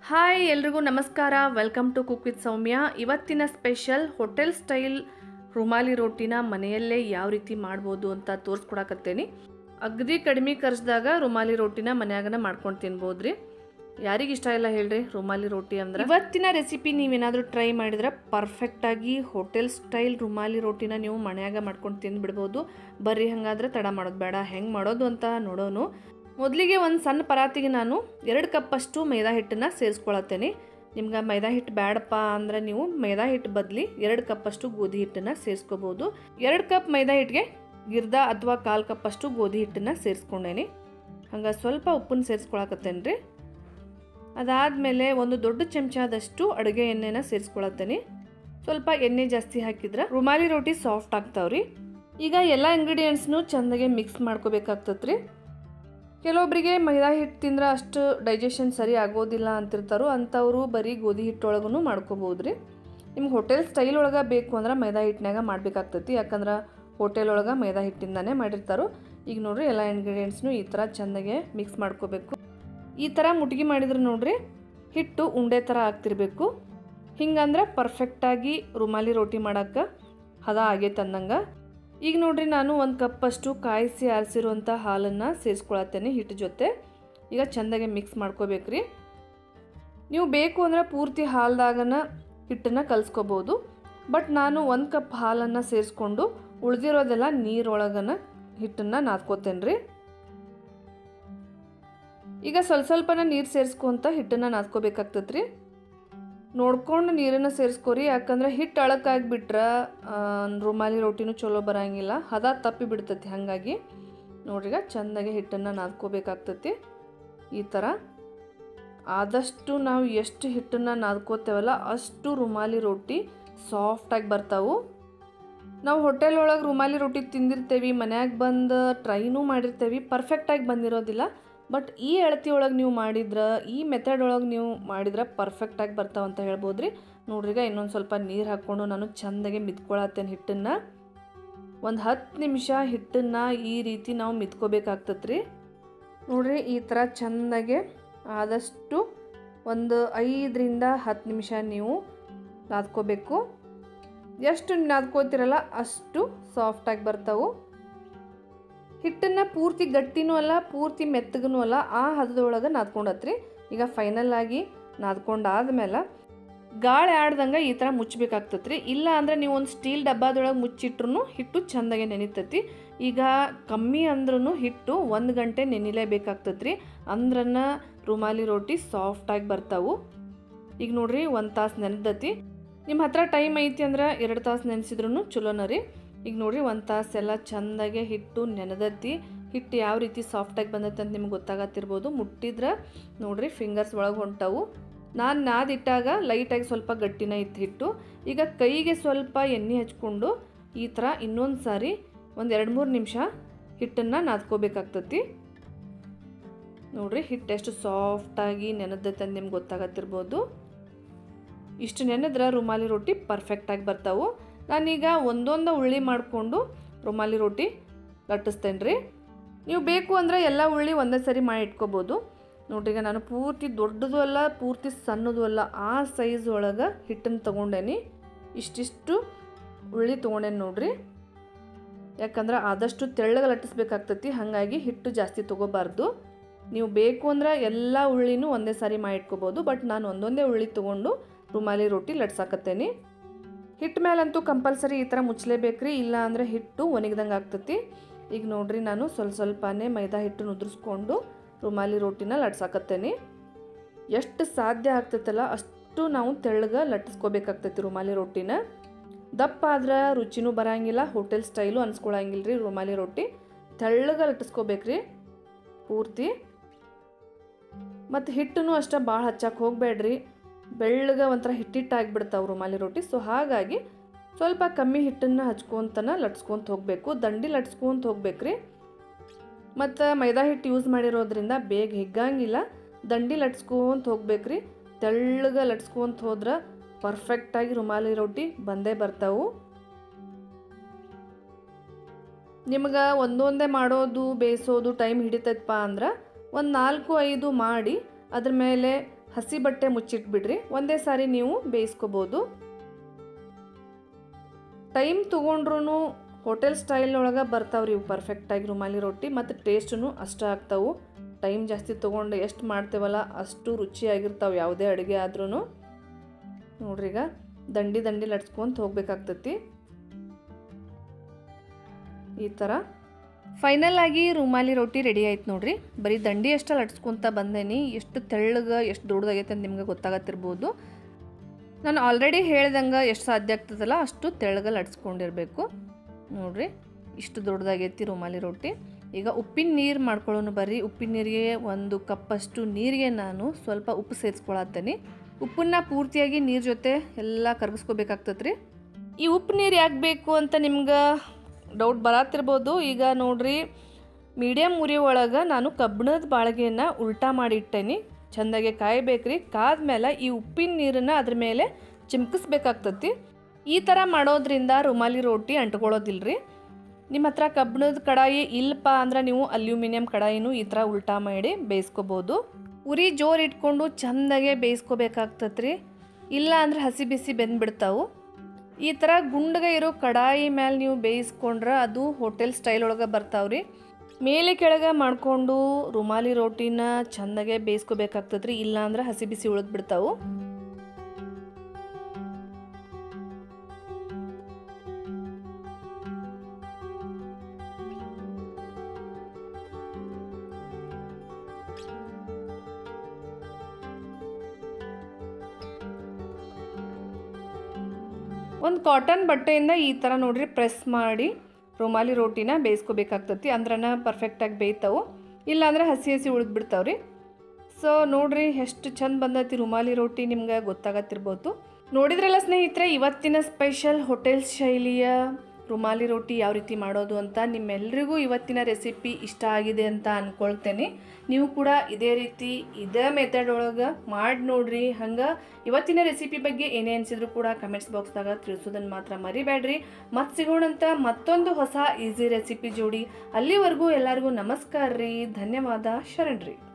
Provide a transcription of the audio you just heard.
hi ಎಲ್ರಿಗೂ ನಮಸ್ಕಾರ welcome to cook with Soumya ಇವತ್ತಿನ ಸ್ಪೆಷಲ್ ಹೋಟೆಲ್ ಸ್ಟೈಲ್ ರುಮಾಲಿ ರೋಟಿನ ಮನೆಯಲ್ಲೇ ಯಾವ ರೀತಿ ಮಾಡ್ಬೋದು ಅಂತ ತೋರಿಸ್ಕೊಡಕತ್ತೇನಿ ಅಗದಿ ಕಡಿಮೆ ಖರ್ಚ್ದಾಗ ರುಮಾಲಿ ರೋಟಿನ ಮನ್ಯಾಗನ ಮಾಡ್ಕೊಂಡು ತಿನ್ಬೋದ್ರಿ ಯಾರಿಗೆ ಇಷ್ಟ ಇಲ್ಲ ಹೇಳ್ರಿ ರುಮಾಲಿ ರೋಟಿ ಅಂದ್ರೆ ಇವತ್ತಿನ ರೆಸಿಪಿ ನೀವೇನಾದರೂ ಟ್ರೈ ಮಾಡಿದ್ರೆ ಪರ್ಫೆಕ್ಟಾಗಿ ಹೋಟೆಲ್ ಸ್ಟೈಲ್ ರುಮಾಲಿ ರೋಟಿನ ನೀವು ಮನ್ಯಾಗ ಮಾಡ್ಕೊಂಡು ತಿಂದ್ಬಿಡ್ಬೋದು ಬರ್ರಿ ಹಂಗಾದ್ರೆ ತಡ ಮಾಡೋದು ಬೇಡ ಹೆಂಗೆ ಮಾಡೋದು ಅಂತ ನೋಡೋನು ಮೊದಲಿಗೆ ಒಂದು ಸಣ್ಣ ಪರಾತಿಗೆ ನಾನು ಎರಡು ಕಪ್ಪಷ್ಟು ಮೈದಾ ಹಿಟ್ಟನ್ನು ಸೇರಿಸ್ಕೊಳತ್ತೇನೆ ನಿಮ್ಗೆ ಮೈದಾ ಹಿಟ್ಟು ಬೇಡಪ್ಪ ಅಂದ್ರೆ ನೀವು ಮೈದಾ ಹಿಟ್ಟು ಬದಲಿ ಎರಡು ಕಪ್ಪಷ್ಟು ಗೋಧಿ ಹಿಟ್ಟನ್ನು ಸೇರಿಸ್ಕೋಬೋದು ಎರಡು ಕಪ್ ಮೈದಾ ಹಿಟ್ಟಿಗೆ ಗಿರ್ದ ಅಥವಾ ಕಾಲು ಕಪ್ಪಷ್ಟು ಗೋಧಿ ಹಿಟ್ಟನ್ನು ಸೇರಿಸ್ಕೊಂಡೇನಿ ಹಂಗೆ ಸ್ವಲ್ಪ ಉಪ್ಪನ್ನು ಸೇರಿಸ್ಕೊಳಕತ್ತೇನೆ ರೀ ಅದಾದಮೇಲೆ ಒಂದು ದೊಡ್ಡ ಚಮಚದಷ್ಟು ಅಡುಗೆ ಎಣ್ಣೆನ ಸೇರಿಸ್ಕೊಳತ್ತೇನೆ ಸ್ವಲ್ಪ ಎಣ್ಣೆ ಜಾಸ್ತಿ ಹಾಕಿದ್ರೆ ರುಮಾಲಿ ರೋಟಿ ಸಾಫ್ಟ್ ಆಗ್ತಾವ್ರಿ ಈಗ ಎಲ್ಲ ಇಂಗ್ರೀಡಿಯೆಂಟ್ಸ್ನು ಚೆಂದಾಗೆ ಮಿಕ್ಸ್ ಮಾಡ್ಕೋಬೇಕಾಗ್ತತ್ರಿ ಕೆಲವೊಬ್ಬರಿಗೆ ಮೈದಾ ಹಿಟ್ಟು ತಿಂದ್ರೆ ಅಷ್ಟು ಡೈಜೆಷನ್ ಸರಿ ಆಗೋದಿಲ್ಲ ಅಂತಿರ್ತಾರೋ ಅಂಥವರು ಬರೀ ಗೋಧಿ ಹಿಟ್ಟೊಳಗೂ ಮಾಡ್ಕೋಬೋದು ರೀ ನಿಮ್ಗೆ ಹೋಟೆಲ್ ಸ್ಟೈಲ್ ಒಳಗೆ ಬೇಕು ಅಂದ್ರೆ ಮೈದಾ ಹಿಟ್ಟಿನಾಗ ಮಾಡಬೇಕಾಗ್ತೈತಿ ಯಾಕಂದ್ರೆ ಹೋಟೆಲ್ ಒಳಗೆ ಮೈದಾ ಹಿಟ್ಟಿಂದಾನೇ ಮಾಡಿರ್ತಾರೋ ಈಗ ನೋಡ್ರಿ ಎಲ್ಲ ಇಂಗ್ರೀಡಿಯೆಂಟ್ಸ್ನು ಈ ಥರ ಚೆಂದಾಗೆ ಮಿಕ್ಸ್ ಮಾಡ್ಕೋಬೇಕು ಈ ಥರ ಮುಟ್ಗಿ ಮಾಡಿದ್ರೆ ನೋಡ್ರಿ ಹಿಟ್ಟು ಉಂಡೆ ಥರ ಆಗ್ತಿರ್ಬೇಕು ಹಿಂಗಂದ್ರೆ ಪರ್ಫೆಕ್ಟಾಗಿ ರುಮಾಲಿ ರೋಟಿ ಮಾಡೋಕ್ಕೆ ಹದ ಆಗೈತೆ ಅಂದಂಗೆ ಈಗ ನೋಡ್ರಿ ನಾನು ಒಂದು ಕಪ್ಪಷ್ಟು ಕಾಯಿಸಿ ಆರಿಸಿರುವಂಥ ಹಾಲನ್ನು ಸೇರಿಸ್ಕೊಳತ್ತೇನೆ ಹಿಟ್ಟು ಜೊತೆ ಈಗ ಚೆಂದಾಗೆ ಮಿಕ್ಸ್ ಮಾಡ್ಕೋಬೇಕ್ರಿ ನೀವು ಬೇಕು ಅಂದ್ರೆ ಪೂರ್ತಿ ಹಾಲ್ದಾಗನ ಹಿಟ್ಟನ್ನು ಕಲಿಸ್ಕೋಬೋದು ಬಟ್ ನಾನು ಒಂದು ಕಪ್ ಹಾಲನ್ನು ಸೇರಿಸ್ಕೊಂಡು ಉಳಿದಿರೋದೆಲ್ಲ ನೀರೊಳಗನ ಹಿಟ್ಟನ್ನು ನಾದ್ಕೋತೇನೆ ರೀ ಈಗ ಸ್ವಲ್ಪ ಸ್ವಲ್ಪನ ನೀರು ಸೇರಿಸ್ಕೊಂತ ಹಿಟ್ಟನ್ನು ನಾದ್ಕೋಬೇಕಾಗ್ತದೆ ರೀ ನೋಡ್ಕೊಂಡು ನೀರನ್ನು ಸೇರಿಸ್ಕೊರಿ ಯಾಕಂದ್ರೆ ಹಿಟ್ಟು ಅಳಕ್ಕಾಗಿಬಿಟ್ರೆ ರುಮಾಲಿ ರೋಟಿನೂ ಚಲೋ ಬರೋಂಗಿಲ್ಲ ಹದ ತಪ್ಪಿ ಬಿಡ್ತೈತಿ ಹಾಗಾಗಿ ನೋಡ್ರಿಗ ಚೆಂದಾಗಿ ಹಿಟ್ಟನ್ನು ನಾದ್ಕೋಬೇಕಾಗ್ತೈತಿ ಈ ಥರ ಆದಷ್ಟು ನಾವು ಎಷ್ಟು ಹಿಟ್ಟನ್ನು ನಾದ್ಕೋತೇವಲ್ಲ ಅಷ್ಟು ರುಮಾಲಿ ರೋಟಿ ಸಾಫ್ಟಾಗಿ ಬರ್ತಾವು ನಾವು ಹೋಟೆಲ್ ಒಳಗೆ ರುಮಾಲಿ ರೋಟಿ ತಿಂದಿರ್ತೇವೆ ಮನ್ಯಾಗ ಬಂದು ಟ್ರೈನೂ ಮಾಡಿರ್ತೇವೆ ಪರ್ಫೆಕ್ಟಾಗಿ ಬಂದಿರೋದಿಲ್ಲ ಬಟ್ ಈ ಅಳತಿ ಒಳಗೆ ನೀವು ಮಾಡಿದ್ರೆ ಈ ಮೆಥಡ್ ಒಳಗೆ ನೀವು ಮಾಡಿದ್ರೆ ಪರ್ಫೆಕ್ಟಾಗಿ ಬರ್ತಾವ ಅಂತ ಹೇಳ್ಬೋದು ರೀ ನೋಡ್ರಿಗ ಇನ್ನೊಂದು ಸ್ವಲ್ಪ ನೀರು ಹಾಕ್ಕೊಂಡು ನಾನು ಚೆಂದಾಗೆ ಮಿದ್ಕೊಳತ್ತೇನೆ ಹಿಟ್ಟನ್ನು ಒಂದು ಹತ್ತು ನಿಮಿಷ ಹಿಟ್ಟನ್ನು ಈ ರೀತಿ ನಾವು ಮಿದ್ಕೋಬೇಕಾಗ್ತದೆ ರೀ ನೋಡ್ರಿ ಈ ಥರ ಚೆಂದಾಗೆ ಆದಷ್ಟು ಒಂದು ಐದರಿಂದ ಹತ್ತು ನಿಮಿಷ ನೀವು ನಾದ್ಕೋಬೇಕು ಎಷ್ಟು ನಾದ್ಕೋತಿರಲ್ಲ ಅಷ್ಟು ಸಾಫ್ಟಾಗಿ ಬರ್ತಾವೆ ಹಿಟ್ಟನ್ನು ಪೂರ್ತಿ ಗಟ್ಟಿನೂ ಅಲ್ಲ ಪೂರ್ತಿ ಮೆತ್ತಗೂ ಅಲ್ಲ ಆ ಹದದೊಳಗೆ ನಾದ್ಕೊಂಡತ್ರಿ ಈಗ ಫೈನಲ್ ಆಗಿ ನಾದ್ಕೊಂಡಾದ್ಮೇಲೆ ಗಾಳಿ ಆಡ್ದಂಗೆ ಈ ಥರ ಮುಚ್ಚಬೇಕಾಗ್ತತ್ರಿ ಇಲ್ಲ ಅಂದರೆ ನೀವು ಒಂದು ಸ್ಟೀಲ್ ಡಬ್ಬದೊಳಗೆ ಮುಚ್ಚಿಟ್ರು ಹಿಟ್ಟು ಚೆಂದಾಗೆ ನೆನಿತೈತಿ ಈಗ ಕಮ್ಮಿ ಅಂದ್ರೂ ಹಿಟ್ಟು ಒಂದು ಗಂಟೆ ನೆನಿಲೇಬೇಕಾಗ್ತತ್ರಿ ಅಂದ್ರನ್ನ ರುಮಾಲಿ ರೋಟಿ ಸಾಫ್ಟಾಗಿ ಬರ್ತಾವು ಈಗ ನೋಡ್ರಿ ಒಂದು ತಾಸು ನೆನೆದತಿ ನಿಮ್ಮ ಹತ್ರ ಟೈಮ್ ಐತಿ ಅಂದ್ರೆ ಎರಡು ತಾಸು ನೆನೆಸಿದ್ರು ಚಲೋನ ರೀ ಈಗ ನೋಡ್ರಿ ಒಂದು ತಾಸು ಎಲ್ಲ ಚೆಂದಾಗೆ ಹಿಟ್ಟು ನೆನೆದತ್ತಿ ಹಿಟ್ಟು ಯಾವ ರೀತಿ ಸಾಫ್ಟಾಗಿ ಬಂದೈತೆ ಅಂತ ನಿಮ್ಗೆ ಗೊತ್ತಾಗತ್ತಿರ್ಬೋದು ಮುಟ್ಟಿದ್ರೆ ನೋಡ್ರಿ ಫಿಂಗರ್ಸ್ ಒಳಗೆ ಹೊಂಟವು ನಾನು ನಾದಿಟ್ಟಾಗ ಲೈಟಾಗಿ ಸ್ವಲ್ಪ ಗಟ್ಟಿನ ಇತ್ತು ಹಿಟ್ಟು ಈಗ ಕೈಗೆ ಸ್ವಲ್ಪ ಎಣ್ಣೆ ಹಚ್ಕೊಂಡು ಈ ಥರ ಇನ್ನೊಂದು ಸಾರಿ ಒಂದು ಎರಡು ಮೂರು ನಿಮಿಷ ಹಿಟ್ಟನ್ನು ನಾದ್ಕೋಬೇಕಾಗ್ತತಿ ನೋಡ್ರಿ ಹಿಟ್ಟು ಎಷ್ಟು ಸಾಫ್ಟಾಗಿ ನೆನೆದೈತೆ ಅಂತ ನಿಮ್ಗೆ ಗೊತ್ತಾಗತ್ತಿರ್ಬೋದು ಇಷ್ಟು ನೆನೆದ್ರೆ ರುಮಾಲಿ ರೋಟಿ ಪರ್ಫೆಕ್ಟಾಗಿ ಬರ್ತಾವೆ ನಾನೀಗ ಒಂದೊಂದು ಉಳ್ಳಿ ಮಾಡಿಕೊಂಡು ರುಮಾಲಿ ರೋಟಿ ಲಟ್ಟಿಸ್ತೇನೆ ರೀ ನೀವು ಬೇಕು ಅಂದರೆ ಎಲ್ಲ ಉಳ್ಳಿ ಒಂದೇ ಸರಿ ಮಾಡಿ ಇಟ್ಕೋಬೋದು ನೋಡ್ರಿ ಈಗ ನಾನು ಪೂರ್ತಿ ದೊಡ್ಡದು ಅಲ್ಲ ಪೂರ್ತಿ ಸಣ್ಣದು ಅಲ್ಲ ಆ ಸೈಜ್ ಒಳಗೆ ಹಿಟ್ಟನ್ನು ತೊಗೊಂಡೇನಿ ಇಷ್ಟಿಷ್ಟು ಉಳ್ಳಿ ತೊಗೊಂಡೇನಿ ನೋಡ್ರಿ ಯಾಕಂದ್ರೆ ಆದಷ್ಟು ತೆಳ್ಳಗೆ ಲಟ್ಟಿಸ್ಬೇಕಾಗ್ತೈತಿ ಹಾಗಾಗಿ ಹಿಟ್ಟು ಜಾಸ್ತಿ ತೊಗೋಬಾರ್ದು ನೀವು ಬೇಕು ಅಂದ್ರೆ ಎಲ್ಲ ಉಳ್ಳಿನೂ ಒಂದೇ ಸಾರಿ ಮಾಡಿ ಇಟ್ಕೋಬೋದು ಬಟ್ ನಾನು ಒಂದೊಂದೇ ಉಳ್ಳಿ ತೊಗೊಂಡು ರುಮಾಲಿ ರೋಟಿ ಲಟ್ಸಾಕತ್ತೇನೆ ಹಿಟ್ಟು ಮೇಲಂತೂ ಕಂಪಲ್ಸರಿ ಈ ಥರ ಮುಚ್ಚಲೇಬೇಕ್ರಿ ಇಲ್ಲ ಅಂದರೆ ಹಿಟ್ಟು ಒಣಗ್ದಂಗೆ ಆಗ್ತೈತಿ ಈಗ ನೋಡ್ರಿ ನಾನು ಸ್ವಲ್ಪ ಸ್ವಲ್ಪನೇ ಮೈದಾ ಹಿಟ್ಟು ಉದುರಿಸ್ಕೊಂಡು ರುಮಾಲಿ ರೋಟಿನ ಲಟ್ಸಾಕತ್ತೇನೆ ಎಷ್ಟು ಸಾಧ್ಯ ಆಗ್ತೈತಲ್ಲ ಅಷ್ಟು ನಾವು ತೆಳ್ಳಗೆ ಲಟ್ಟಿಸ್ಕೋಬೇಕಾಗ್ತೈತಿ ರುಮಾಲಿ ರೋಟಿನ ದಪ್ಪ ಆದ್ರೆ ರುಚಿನೂ ಬರಂಗಿಲ್ಲ ಹೋಟೆಲ್ ಸ್ಟೈಲು ಅನ್ಸ್ಕೊಳಂಗಿಲ್ಲ ರೀ ರುಮಾಲಿ ರೊಟ್ಟಿ ತೆಳ್ಳಗೆ ಲಟ್ಟಿಸ್ಕೋಬೇಕ್ರಿ ಪೂರ್ತಿ ಮತ್ತು ಹಿಟ್ಟನ್ನು ಅಷ್ಟೇ ಭಾಳ ಹಚ್ಚಕ್ಕೆ ಹೋಗಬೇಡ್ರಿ ಬೆಳ್ಳಗೆ ಒಂಥರ ಹಿಟ್ಟಿಟ್ಟಾಗಿಬಿಡ್ತಾವೆ ರುಮಾಲಿ ರೊಟ್ಟಿ ಸೊ ಹಾಗಾಗಿ ಸ್ವಲ್ಪ ಕಮ್ಮಿ ಹಿಟ್ಟನ್ನು ಹಚ್ಕೊತನ ಲಟ್ಸ್ಕೊಂತ ಹೋಗಬೇಕು ದಂಡಿ ಲಟ್ಸ್ಕೊಂತ ಹೋಗ್ಬೇಕ್ರಿ ಮತ್ತು ಮೈದಾ ಹಿಟ್ಟು ಯೂಸ್ ಮಾಡಿರೋದ್ರಿಂದ ಬೇಗ ಹಿಗ್ಗಂಗಿಲ್ಲ ದಂಡಿ ಲಟ್ಸ್ಕೊಂತ ಹೋಗ್ಬೇಕ್ರಿ ತೆಳ್ಳಗೆ ಲಟ್ಸ್ಕೊಂತ ಹೋದ್ರೆ ಪರ್ಫೆಕ್ಟಾಗಿ ರುಮಾಲಿ ರೊಟ್ಟಿ ಬಂದೇ ಬರ್ತಾವು ನಿಮ್ಗೆ ಒಂದೊಂದೇ ಮಾಡೋದು ಬೇಯಿಸೋದು ಟೈಮ್ ಹಿಡಿತೈತಪ್ಪ ಅಂದ್ರೆ ಒಂದು ನಾಲ್ಕು ಐದು ಮಾಡಿ ಅದ್ರ ಮೇಲೆ ಹಸಿ ಬಟ್ಟೆ ಮುಚ್ಚಿಟ್ಬಿಡ್ರಿ ಒಂದೇ ಸಾರಿ ನೀವು ಬೇಯಿಸ್ಕೋಬೋದು ಟೈಮ್ ತೊಗೊಂಡ್ರೂ ಹೋಟೆಲ್ ಸ್ಟೈಲ್ ಒಳಗೆ ಬರ್ತಾವ್ರಿ ಇವು ಪರ್ಫೆಕ್ಟಾಗಿ ರುಮಾಲಿ ರೊಟ್ಟಿ ಮತ್ತು ಟೇಸ್ಟೂ ಅಷ್ಟೇ ಆಗ್ತಾವು ಟೈಮ್ ಜಾಸ್ತಿ ತೊಗೊಂಡು ಎಷ್ಟು ಮಾಡ್ತೇವಲ್ಲ ಅಷ್ಟು ರುಚಿಯಾಗಿರ್ತಾವೆ ಯಾವುದೇ ಅಡುಗೆ ಆದ್ರೂ ನೋಡ್ರಿ ಈಗ ದಂಡಿ ದಂಡಿ ಲಟ್ಸ್ಕೊಂತ ಹೋಗ್ಬೇಕಾಗ್ತೈತಿ ಈ ಥರ ಫೈನಲ್ ಆಗಿ ರುಮಾಲಿ ರೊಟ್ಟಿ ರೆಡಿ ಆಯ್ತು ನೋಡ್ರಿ ಬರೀ ದಂಡಿ ಅಷ್ಟ ಲಟ್ಸ್ಕೊಂತ ಬಂದೇನಿ ಎಷ್ಟು ತೆಳ್ಳಗೆ ಎಷ್ಟು ದೊಡ್ಡದಾಗೈತೆ ಅಂತ ನಿಮ್ಗೆ ಗೊತ್ತಾಗತ್ತಿರ್ಬೋದು ನಾನು ಆಲ್ರೆಡಿ ಹೇಳ್ದಂಗೆ ಎಷ್ಟು ಸಾಧ್ಯ ಆಗ್ತದಲ್ಲ ಅಷ್ಟು ತೆಳ್ಳಗೆ ಲಟ್ಸ್ಕೊಂಡಿರಬೇಕು ನೋಡ್ರಿ ಇಷ್ಟು ದೊಡ್ಡದಾಗೈತಿ ರುಮಾಲಿ ರೊಟ್ಟಿ ಈಗ ಉಪ್ಪಿನ ನೀರು ಮಾಡ್ಕೊಳ್ಳೋನು ಬರ್ರಿ ಉಪ್ಪಿನ ನೀರಿಗೆ ಒಂದು ಕಪ್ಪಷ್ಟು ನೀರಿಗೆ ನಾನು ಸ್ವಲ್ಪ ಉಪ್ಪು ಸೇರಿಸ್ಕೊಳತ್ತೇನೆ ಉಪ್ಪನ್ನ ಪೂರ್ತಿಯಾಗಿ ನೀರು ಜೊತೆ ಎಲ್ಲ ಕರಗಿಸ್ಕೋಬೇಕಾಗ್ತದ್ರಿ ಈ ಉಪ್ಪು ನೀರು ಯಾಕೆ ಬೇಕು ಅಂತ ನಿಮ್ಗೆ ಡೌಟ್ ಬರತ್ತಿರ್ಬೋದು ಈಗ ನೋಡ್ರಿ ಮೀಡಿಯಮ್ ಉರಿ ಒಳಗೆ ನಾನು ಕಬ್ಬಿಣದ ಬಾಳಿಗೆಯನ್ನು ಉಲ್ಟಾ ಮಾಡಿ ಇಟ್ಟೇನಿ ಚೆಂದಾಗೆ ಕಾಯ್ಬೇಕ್ರಿ ಕಾದ್ಮೇಲೆ ಈ ಉಪ್ಪಿನ ನೀರನ್ನು ಅದ್ರ ಮೇಲೆ ಚಿಮ್ಕಿಸ್ಬೇಕಾಗ್ತತಿ ಈ ಥರ ಮಾಡೋದ್ರಿಂದ ರುಮಾಲಿ ರೊಟ್ಟಿ ಅಂಟ್ಕೊಳ್ಳೋದಿಲ್ರಿ ನಿಮ್ಮ ಹತ್ರ ಕಬ್ಬಿಣದ ಕಡಾಯಿ ಇಲ್ಲಪ್ಪ ಅಂದ್ರೆ ನೀವು ಅಲ್ಯೂಮಿನಿಯಂ ಕಡಾಯಿನೂ ಈ ಥರ ಉಲ್ಟಾ ಮಾಡಿ ಬೇಯಿಸ್ಕೋಬೋದು ಉರಿ ಜೋರು ಇಟ್ಕೊಂಡು ಚೆಂದಾಗೆ ಬೇಯಿಸ್ಕೋಬೇಕಾಗ್ತತ್ರಿ ಇಲ್ಲ ಅಂದ್ರೆ ಹಸಿ ಬಿಸಿ ಬೆಂದ್ಬಿಡ್ತಾವು ಈ ಥರ ಗುಂಡಗೆ ಇರೋ ಕಡಾಯಿ ಮೇಲೆ ನೀವು ಬೇಯಿಸ್ಕೊಂಡ್ರೆ ಅದು ಹೋಟೆಲ್ ಸ್ಟೈಲ್ ಒಳಗೆ ಬರ್ತಾವ್ರಿ ಮೇಲೆ ಕೆಳಗೆ ಮಾಡಿಕೊಂಡು ರುಮಾಲಿ ರೋಟಿನ ಚೆಂದಾಗೆ ಬೇಯಿಸ್ಕೋಬೇಕಾಗ್ತದ್ರಿ ಇಲ್ಲ ಅಂದ್ರೆ ಹಸಿ ಬಿಸಿ ಉಳಿದ್ ಬಿಡ್ತಾವು ಒಂದು ಕಾಟನ್ ಬಟ್ಟೆಯಿಂದ ಈ ಥರ ನೋಡ್ರಿ ಪ್ರೆಸ್ ಮಾಡಿ ರುಮಾಲಿ ರೋಟಿನ ಬೇಯಿಸ್ಕೋಬೇಕಾಗ್ತತಿ ಅಂದ್ರನ ಪರ್ಫೆಕ್ಟಾಗಿ ಬೇಯ್ತಾವು ಇಲ್ಲಾಂದ್ರೆ ಹಸಿ ಹಸಿ ಉಳಿದು ಬಿಡ್ತಾವ್ರಿ ಸೊ ನೋಡ್ರಿ ಎಷ್ಟು ಚಂದ ಬಂದೈತಿ ರುಮಾಲಿ ರೋಟಿ ನಿಮ್ಗೆ ಗೊತ್ತಾಗತ್ತಿರ್ಬೋದು ನೋಡಿದ್ರಲ್ಲ ಸ್ನೇಹಿತರೆ ಇವತ್ತಿನ ಸ್ಪೆಷಲ್ ಹೋಟೆಲ್ ಶೈಲಿಯ ರುಮಾಲಿ ರೋಟಿ ಯಾವ ರೀತಿ ಮಾಡೋದು ಅಂತ ನಿಮ್ಮೆಲ್ರಿಗೂ ಇವತ್ತಿನ ರೆಸಿಪಿ ಇಷ್ಟ ಆಗಿದೆ ಅಂತ ಅಂದ್ಕೊಳ್ತೇನೆ ನೀವು ಕೂಡ ಇದೇ ರೀತಿ ಇದೇ ಮೆಥಡ್ ಒಳಗೆ ಮಾಡಿ ನೋಡ್ರಿ ಹಂಗೆ ಇವತ್ತಿನ ರೆಸಿಪಿ ಬಗ್ಗೆ ಏನೇ ಅನಿಸಿದ್ರು ಕೂಡ ಕಮೆಂಟ್ಸ್ ಬಾಕ್ಸ್ದಾಗ ತಿಳಿಸೋದನ್ನು ಮಾತ್ರ ಮರಿಬೇಡ್ರಿ ಮತ್ತೆ ಸಿಗೋಣಂತ ಮತ್ತೊಂದು ಹೊಸ ಈಸಿ ರೆಸಿಪಿ ಜೋಡಿ ಅಲ್ಲಿವರೆಗೂ ಎಲ್ಲರಿಗೂ ನಮಸ್ಕಾರ ರೀ ಧನ್ಯವಾದ ಶರಣ್ರಿ